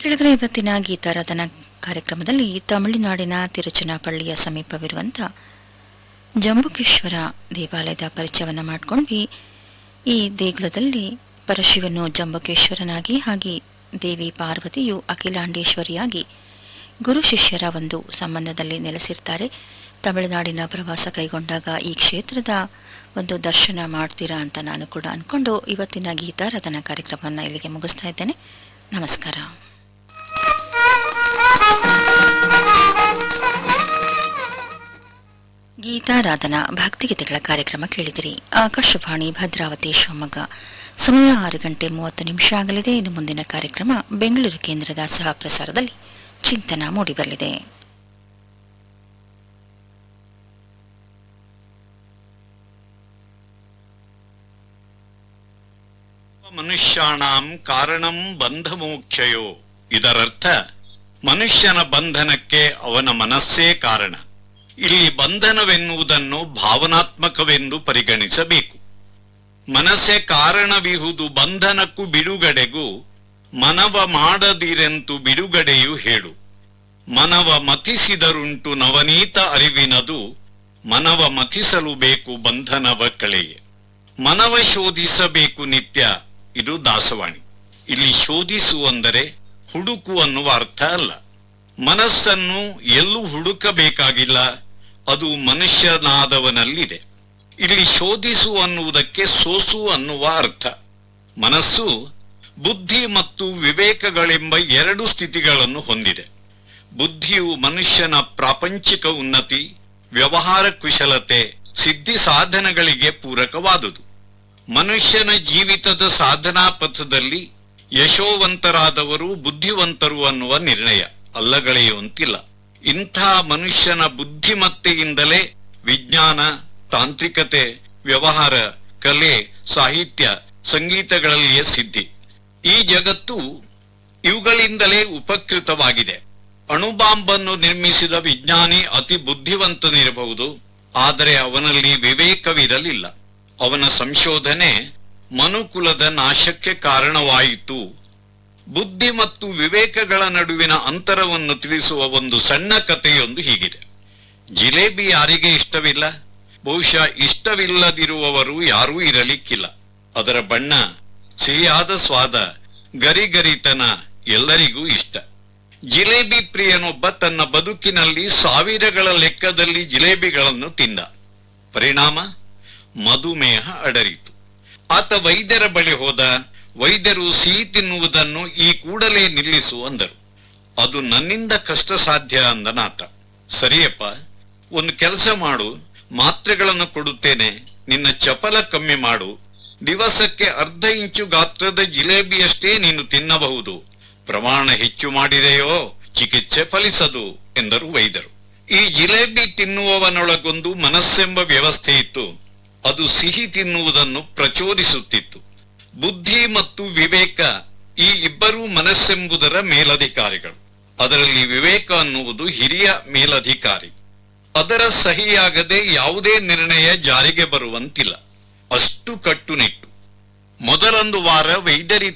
ಕೆಳಗಡೆ ಇವತ್ತಿನ ಗೀತಾರಾಧನಾ ಕಾರ್ಯಕ್ರಮದಲ್ಲಿ ತಮಿಳುನಾಡಿನ ತಿರುಚನಾಪಳ್ಳಿಯ ಸಮೀಪವಿರುವಂಥ ಜಂಬುಕೇಶ್ವರ ದೇವಾಲಯದ ಪರಿಚಯವನ್ನು ಮಾಡಿಕೊಂಡ್ವಿ ಈ ದೇಗುಲದಲ್ಲಿ ಪರಶಿವನು ಜಂಬುಕೇಶ್ವರನಾಗಿ ಹಾಗೆ ದೇವಿ ಪಾರ್ವತಿಯು ಅಖಿಲಾಂಡೇಶ್ವರಿಯಾಗಿ ಗುರು ಶಿಷ್ಯರ ಒಂದು ಸಂಬಂಧದಲ್ಲಿ ನೆಲೆಸಿರ್ತಾರೆ ತಮಿಳುನಾಡಿನ ಪ್ರವಾಸ ಕೈಗೊಂಡಾಗ ಈ ಕ್ಷೇತ್ರದ ಒಂದು ದರ್ಶನ ಮಾಡ್ತೀರಾ ಅಂತ ನಾನು ಕೂಡ ಅಂದ್ಕೊಂಡು ಇವತ್ತಿನ ಗೀತಾರಾಧನಾ ಕಾರ್ಯಕ್ರಮವನ್ನು ಇಲ್ಲಿಗೆ ಮುಗಿಸ್ತಾ ಇದ್ದೇನೆ ನಮಸ್ಕಾರ ಗೀತಾರಾಧನಾ ಭಕ್ತಿಗೀತೆಗಳ ಕಾರ್ಯಕ್ರಮ ಕೇಳಿದಿರಿ ಆಕಾಶವಾಣಿ ಭದ್ರಾವತಿ ಶಿವಮೊಗ್ಗ ಸಮಯ ಆರು ಗಂಟೆ ಮೂವತ್ತು ನಿಮಿಷ ಆಗಲಿದೆ ಇನ್ನು ಮುಂದಿನ ಕಾರ್ಯಕ್ರಮ ಬೆಂಗಳೂರು ಕೇಂದ್ರದ ಸಹ ಪ್ರಸಾರದಲ್ಲಿ ಚಿಂತನ ಮೂಡಿಬರಲಿದೆ ಮನುಷ್ಯಾಣಾಂ ಕಾರಣಂ ಬಂಧಮೋಕ್ಷಯೋ ಇದರರ್ಥ ಮನುಷ್ಯನ ಬಂಧನಕ್ಕೆ ಅವನ ಮನಸ್ಸೇ ಕಾರಣ ಇಲ್ಲಿ ಬಂಧನವೆನ್ನುವುದನ್ನು ಭಾವನಾತ್ಮಕವೆಂದು ಪರಿಗಣಿಸಬೇಕು ಮನಸ್ಸೇ ಕಾರಣವಿಹುದು ಬಂಧನಕ್ಕೂ ಬಿಡುಗಡೆಗೂ ಮನವ ಮಾಡದಿರೆಂತು ಬಿಡುಗಡೆಯು ಹೇಳು ಮನವ ಮತಿಸಿದರುಂಟು ನವನೀತ ಅರಿವಿನದು ಮನವ ಮತಿಸಲು ಬೇಕು ಬಂಧನವ ಕಳೆಯೆ ಮನವ ಶೋಧಿಸಬೇಕು ನಿತ್ಯ ಇದು ದಾಸವಾಣಿ ಇಲ್ಲಿ ಶೋಧಿಸು ಅಂದರೆ ಹುಡುಕು ಅನ್ನುವ ಅರ್ಥ ಅಲ್ಲ ಮನಸ್ಸನ್ನು ಎಲ್ಲೂ ಹುಡುಕಬೇಕಾಗಿಲ್ಲ ಅದು ಮನುಷ್ಯನಾದವನಲ್ಲಿದೆ ಇಲ್ಲಿ ಶೋಧಿಸು ಅನ್ನುವುದಕ್ಕೆ ಸೋಸು ಅನ್ನುವ ಅರ್ಥ ಮನಸ್ಸು ಬುದ್ಧಿ ಮತ್ತು ವಿವೇಕಗಳೆಂಬ ಎರಡು ಸ್ಥಿತಿಗಳನ್ನು ಹೊಂದಿದೆ ಬುದ್ಧಿಯು ಮನುಷ್ಯನ ಪ್ರಾಪಂಚಿಕ ಉನ್ನತಿ ವ್ಯವಹಾರ ಕುಶಲತೆ ಸಿದ್ಧಿ ಸಾಧನಗಳಿಗೆ ಪೂರಕವಾದುದು ಮನುಷ್ಯನ ಜೀವಿತದ ಸಾಧನಾ ಪಥದಲ್ಲಿ ಯಶೋವಂತರಾದವರು ಬುದ್ಧಿವಂತರು ಅನ್ನುವ ನಿರ್ಣಯ ಅಲ್ಲಗಳೆಯುವಂತಿಲ್ಲ ಇಂಥ ಮನುಷ್ಯನ ಬುದ್ಧಿಮತ್ತೆಯಿಂದಲೇ ವಿಜ್ಞಾನ ತಾಂತ್ರಿಕತೆ ವ್ಯವಹಾರ ಕಲೆ ಸಾಹಿತ್ಯ ಸಂಗೀತಗಳಲ್ಲಿಯೇ ಸಿದ್ಧಿ ಈ ಜಗತ್ತು ಇವುಗಳಿಂದಲೇ ಉಪಕೃತವಾಗಿದೆ ಅಣುಬಾಂಬನ್ನು ನಿರ್ಮಿಸಿದ ವಿಜ್ಞಾನಿ ಅತಿ ಬುದ್ಧಿವಂತನಿರಬಹುದು ಆದರೆ ಅವನಲ್ಲಿ ವಿವೇಕವಿರಲಿಲ್ಲ ಅವನ ಸಂಶೋಧನೆ ಮನುಕುಲದ ನಾಶಕ್ಕೆ ಕಾರಣವಾಯಿತು ಬುದ್ಧಿ ಮತ್ತು ವಿವೇಕಗಳ ನಡುವಿನ ಅಂತರವನ್ನು ತಿಳಿಸುವ ಒಂದು ಸಣ್ಣ ಕಥೆಯೊಂದು ಹೀಗಿದೆ ಜಿಲೇಬಿ ಯಾರಿಗೆ ಇಷ್ಟವಿಲ್ಲ ಬಹುಶಃ ಇಷ್ಟವಿಲ್ಲದಿರುವವರು ಯಾರೂ ಇರಲಿಕ್ಕಿಲ್ಲ ಅದರ ಬಣ್ಣ ಸಿಹಿಯಾದ ಸ್ವಾದ ಗರಿಗರಿತನ ಎಲ್ಲರಿಗೂ ಇಷ್ಟ ಜಿಲೇಬಿ ಪ್ರಿಯನೊಬ್ಬ ತನ್ನ ಬದುಕಿನಲ್ಲಿ ಸಾವಿರಗಳ ಲೆಕ್ಕದಲ್ಲಿ ಜಿಲೇಬಿಗಳನ್ನು ತಿಂದ ಪರಿಣಾಮ ಮಧುಮೇಹ ಅಡರಿತು ಆತ ವೈದ್ಯರ ಬಳಿ ಹೋದ ವೈದ್ಯರು ಸಿಹಿ ತಿನ್ನುವುದನ್ನು ಈ ಕೂಡಲೇ ನಿಲ್ಲಿಸು ಅಂದರು ಅದು ನನ್ನಿಂದ ಕಷ್ಟ ಸಾಧ್ಯ ಅಂದನಾತ ಸರಿಯಪ್ಪ ಒಂದು ಕೆಲಸ ಮಾಡು ಮಾತ್ರೆಗಳನ್ನು ಕೊಡುತ್ತೇನೆ ನಿನ್ನ ಚಪಲ ಕಮ್ಮಿ ಮಾಡು ದಿವಸಕ್ಕೆ ಅರ್ಧ ಇಂಚು ಗಾತ್ರದ ಜಿಲೇಬಿಯಷ್ಟೇ ನೀನು ತಿನ್ನಬಹುದು ಪ್ರಮಾಣ ಹೆಚ್ಚು ಮಾಡಿದೆಯೋ ಚಿಕಿತ್ಸೆ ಫಲಿಸದು ಎಂದರು ವೈದ್ಯರು ಈ ಜಿಲೇಬಿ ತಿನ್ನುವವನೊಳಗೊಂದು ಮನಸ್ಸೆಂಬ ವ್ಯವಸ್ಥೆ ಇತ್ತು ಅದು ಸಿಹಿ ತಿನ್ನುವುದನ್ನು ಪ್ರಚೋದಿಸುತ್ತಿತ್ತು ಬುದ್ಧಿ ಮತ್ತು ವಿವೇಕ ಈ ಇಬ್ಬರೂ ಮನಸ್ಸೆಂಬುದರ ಮೇಲಧಿಕಾರಿಗಳು ಅದರಲ್ಲಿ ವಿವೇಕ ಅನ್ನುವುದು ಹಿರಿಯ ಮೇಲಧಿಕಾರಿ ಅದರ ಸಹಿಯಾಗದೆ ಯಾವುದೇ ನಿರ್ಣಯ ಜಾರಿಗೆ ಬರುವಂತಿಲ್ಲ ಅಷ್ಟು ಕಟ್ಟುನಿಟ್ಟು ಮೊದಲೊಂದು ವಾರ ವೈದ್ಯರಿ